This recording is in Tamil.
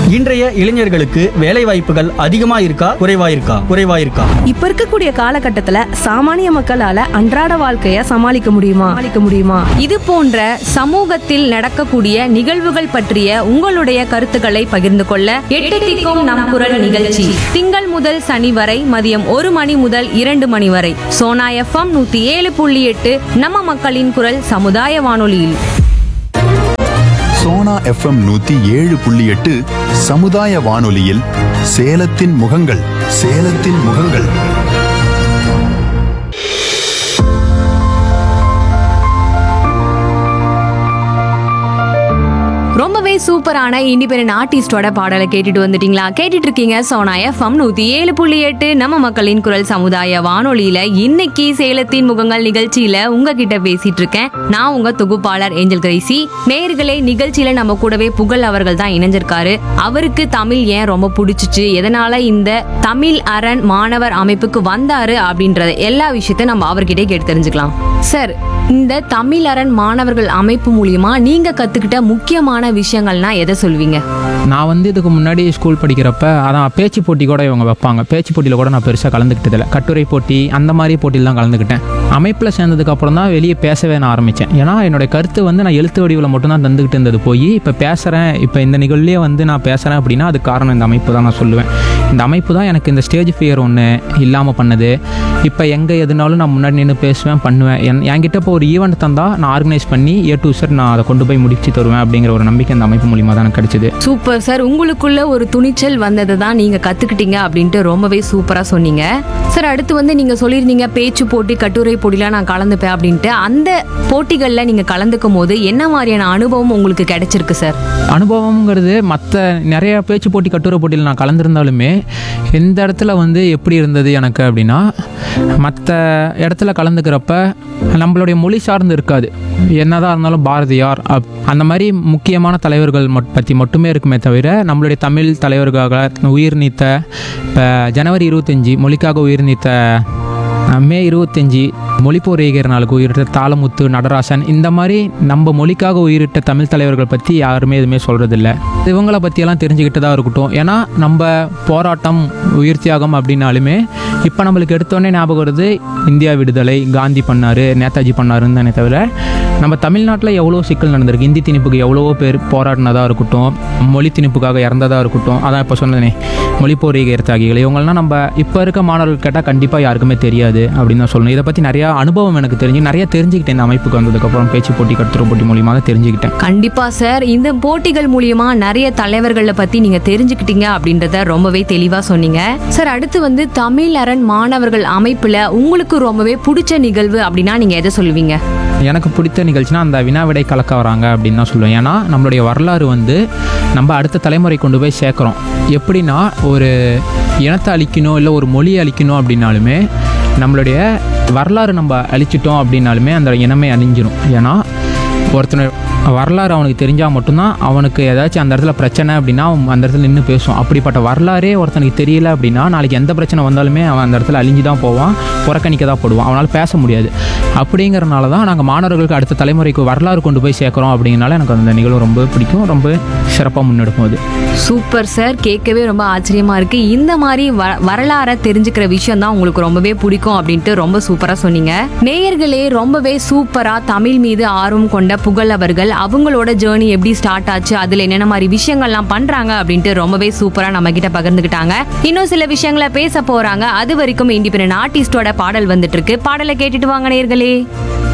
இன்றைய இளைஞர்களுக்கு வேலை வாய்ப்புகள் அதிகமா இருக்கா குறைவா இருக்கா குறைவா இருக்கா இப்ப இருக்கக்கூடிய காலகட்டத்துல சாமானிய மக்களால அன்றாட வாழ்க்கைய சமாளிக்க முடியுமா சமாளிக்க முடியுமா இது போன்ற சமூகத்தில் நடக்கக்கூடிய நிகழ்வுகள் பற்றிய உங்களுடைய கருத்துக்களை பகிர்ந்து கொள்ள எட்டு திக்கும் நம் குரல் நிகழ்ச்சி திங்கள் முதல் சனி வரை மதியம் ஒரு மணி முதல் இரண்டு மணி வரை சோனா எஃப்எம் நூத்தி ஏழு புள்ளி எட்டு நம்ம மக்களின் குரல் சமுதாய வானொலியில் சோனா எஃப்எம் நூத்தி ஏழு புள்ளி எட்டு சமுதாய வானொலியில் சேலத்தின் முகங்கள் சேலத்தின் முகங்கள் ரொம்பவே சூப்பரான இண்டிபெண்டன்ட் ஆர்டிஸ்டோட பாடலை கேட்டுட்டு வந்துட்டீங்களா கேட்டுட்டு இருக்கீங்க சோனா எஃப்எம் நூத்தி ஏழு புள்ளி எட்டு நம்ம மக்களின் குரல் சமுதாய வானொலியில இன்னைக்கு சேலத்தின் முகங்கள் நிகழ்ச்சியில உங்ககிட்ட பேசிட்டு இருக்கேன் நான் உங்க தொகுப்பாளர் ஏஞ்சல் கிரைசி நேயர்களே நிகழ்ச்சியில நம்ம கூடவே புகழ் அவர்கள் தான் இணைஞ்சிருக்காரு அவருக்கு தமிழ் ஏன் ரொம்ப பிடிச்சிச்சு எதனால இந்த தமிழ் அரண் மாணவர் அமைப்புக்கு வந்தாரு அப்படின்றத எல்லா விஷயத்தையும் நம்ம அவர்கிட்டே கேட்டு தெரிஞ்சுக்கலாம் சார் இந்த தமிழ் அரண் மாணவர்கள் அமைப்பு மூலியமா நீங்க கத்துக்கிட்ட முக்கியமான விஷயங்கள்னா எதை சொல்வீங்க நான் வந்து இதுக்கு முன்னாடி ஸ்கூல் படிக்கிறப்ப அதான் பேச்சு போட்டி கூட இவங்க வைப்பாங்க பேச்சு போட்டியில் கூட நான் பெருசாக கலந்துக்கிட்டதில்ல கட்டுரை போட்டி அந்த மாதிரி போட்டியில் தான் கலந்துக்கிட்டேன் அமைப்பில் சேர்ந்ததுக்கு அப்புறம் தான் வெளியே பேசவே நான் ஆரம்பித்தேன் ஏன்னா என்னுடைய கருத்து வந்து நான் எழுத்து வடிவில் மட்டும்தான் தந்துக்கிட்டு இருந்தது போய் இப்போ பேசுகிறேன் இப்போ இந்த நிகழ்வுலேயே வந்து நான் பேசுகிறேன் அப்படின்னா அது காரணம் இந்த அமைப்பு தான் நான் சொல்லுவேன் இந்த அமைப்பு தான் எனக்கு இந்த ஸ்டேஜ் ஃபியர் ஒன்று இல்லாமல் பண்ணது இப்போ எங்கே எதுனாலும் நான் முன்னாடி நின்று பேசுவேன் பண்ணுவேன் என் என்கிட்ட இப்போ ஒரு ஈவெண்ட் தந்தால் நான் ஆர்கனைஸ் பண்ணி ஏ டு சார் நான் அதை கொண்டு போய் முடிச்சு தருவேன் அப்படிங்கிற ஒரு நம்பிக்கை இந்த அமைப்பு மூலியமாக தான் எனக்கு கிடைச்சிது சூப்பர் சார் உங்களுக்குள்ள ஒரு துணிச்சல் வந்ததை தான் நீங்க கத்துக்கிட்டீங்க அப்படின்ட்டு ரொம்பவே சூப்பரா சொன்னீங்க சார் அடுத்து வந்து நீங்க சொல்லியிருந்தீங்க பேச்சு போட்டி கட்டுரை போட்டிலாம் நான் கலந்துப்பேன் அப்படின்ட்டு அந்த போட்டிகள்ல நீங்க கலந்துக்கும் போது என்ன மாதிரியான அனுபவம் உங்களுக்கு கிடைச்சிருக்கு சார் அனுபவம்ங்கிறது மற்ற நிறைய பேச்சு போட்டி கட்டுரை போட்டியில் நான் கலந்துருந்தாலுமே இந்த இடத்துல வந்து எப்படி இருந்தது எனக்கு அப்படின்னா மற்ற இடத்துல கலந்துக்கிறப்ப நம்மளுடைய மொழி சார்ந்து இருக்காது என்னதான் இருந்தாலும் பாரதியார் அப்- அந்த மாதிரி முக்கியமான தலைவர்கள் மட் பற்றி மட்டுமே இருக்குமே தவிர நம்மளுடைய தமிழ் தலைவர்களாக உயிர் நீத்த இப்போ ஜனவரி இருபத்தஞ்சி மொழிக்காக உயிர் நீத்த மே இருபத்தஞ்சி மொழிப்போர் ஏகிற நாளுக்கு உயிரிட்ட தாளமுத்து நடராசன் இந்த மாதிரி நம்ம மொழிக்காக உயிரிட்ட தமிழ் தலைவர்கள் பற்றி யாருமே எதுவுமே சொல்கிறதில்ல இவங்கள பற்றியெல்லாம் தெரிஞ்சுக்கிட்டு தான் இருக்கட்டும் ஏன்னா நம்ம போராட்டம் உயிர் தியாகம் அப்படின்னாலுமே இப்போ நம்மளுக்கு எடுத்தோடனே ஞாபகம் வருது இந்தியா விடுதலை காந்தி பண்ணார் நேதாஜி பண்ணாருன்னு தானே தவிர நம்ம தமிழ்நாட்டில் எவ்வளோ சிக்கல் நடந்திருக்கு இந்தி திணிப்புக்கு எவ்வளவோ பேர் போராடினதாக இருக்கட்டும் மொழி திணிப்புக்காக இறந்ததாக இருக்கட்டும் அதான் இப்போ சொன்னேனே மொழிப்போர் ஈகர் தியாகிகள் இவங்கெல்லாம் நம்ம இப்போ இருக்க மாணவர்கள் கேட்டால் கண்டிப்பாக யாருக்குமே தெரியாது அப்படின்னு தான் சொல்லணும் இதை பற்றி நிறையா அனுபவம் எனக்கு தெரிஞ்சு நிறைய தெரிஞ்சுக்கிட்டேன் இந்த அமைப்புக்கு வந்ததுக்கப்புறம் பேச்சு போட்டி கட்டுரை போட்டி மூலியமாக தான் தெரிஞ்சுக்கிட்டேன் கண்டிப்பா சார் இந்த போட்டிகள் மூலியமா நிறைய தலைவர்களை பத்தி நீங்க தெரிஞ்சுக்கிட்டீங்க அப்படின்றத ரொம்பவே தெளிவா சொன்னீங்க சார் அடுத்து வந்து தமிழ் அரண் மாணவர்கள் அமைப்புல உங்களுக்கு ரொம்பவே பிடிச்ச நிகழ்வு அப்படின்னா நீங்க எதை சொல்லுவீங்க எனக்கு பிடித்த நிகழ்ச்சினா அந்த வினா விடை கலக்க வராங்க அப்படின்னு தான் சொல்லுவேன் ஏன்னா நம்மளுடைய வரலாறு வந்து நம்ம அடுத்த தலைமுறை கொண்டு போய் சேர்க்குறோம் எப்படின்னா ஒரு இனத்தை அழிக்கணும் இல்லை ஒரு மொழியை அழிக்கணும் அப்படின்னாலுமே நம்மளுடைய வரலாறு நம்ம அழிச்சிட்டோம் அப்படின்னாலுமே அந்த இனமே அழிஞ்சிரும் ஏன்னா ஒருத்தனை வரலாறு அவனுக்கு தெரிஞ்சால் மட்டும்தான் அவனுக்கு ஏதாச்சும் அந்த இடத்துல பிரச்சனை அப்படின்னா அவன் அந்த இடத்துல நின்று பேசுவான் அப்படிப்பட்ட வரலாறே ஒருத்தனுக்கு தெரியல அப்படின்னா நாளைக்கு எந்த பிரச்சனை வந்தாலுமே அவன் அந்த இடத்துல அழிஞ்சு தான் போவான் புறக்கணிக்க தான் போடுவான் அவனால் பேச முடியாது அப்படிங்கிறனால தான் நாங்கள் மாணவர்களுக்கு அடுத்த தலைமுறைக்கு வரலாறு கொண்டு போய் சேர்க்குறோம் அப்படிங்கிறனால எனக்கு அந்த நிகழ்வு ரொம்ப பிடிக்கும் ரொம்ப சிறப்பாக முன்னெடுக்கும் அது சூப்பர் சார் கேட்கவே ரொம்ப ஆச்சரியமா இருக்கு இந்த மாதிரி வ- வரலாறை தெரிஞ்சுக்கிற விஷயம் தான் உங்களுக்கு ரொம்பவே பிடிக்கும் அப்படின்ட்டு ரொம்ப சூப்பரா சொன்னீங்க நேயர்களே ரொம்பவே சூப்பரா தமிழ் மீது ஆர்வம் கொண்ட புகழ் அவர்கள் அவங்களோட ஜேர்னி எப்படி ஸ்டார்ட் ஆச்சு அதுல என்னென்ன மாதிரி விஷயங்கள்லாம் பண்றாங்க அப்படின்ட்டு ரொம்பவே சூப்பரா நம்ம கிட்ட பகிர்ந்துக்கிட்டாங்க இன்னும் சில விஷயங்களை பேச போறாங்க அது வரைக்கும் இண்டிபெண்டன்ட் ஆர்டிஸ்டோட பாடல் வந்துட்டு இருக்கு பாடலை கேட்டுட்டு வாங்க நேயர்களே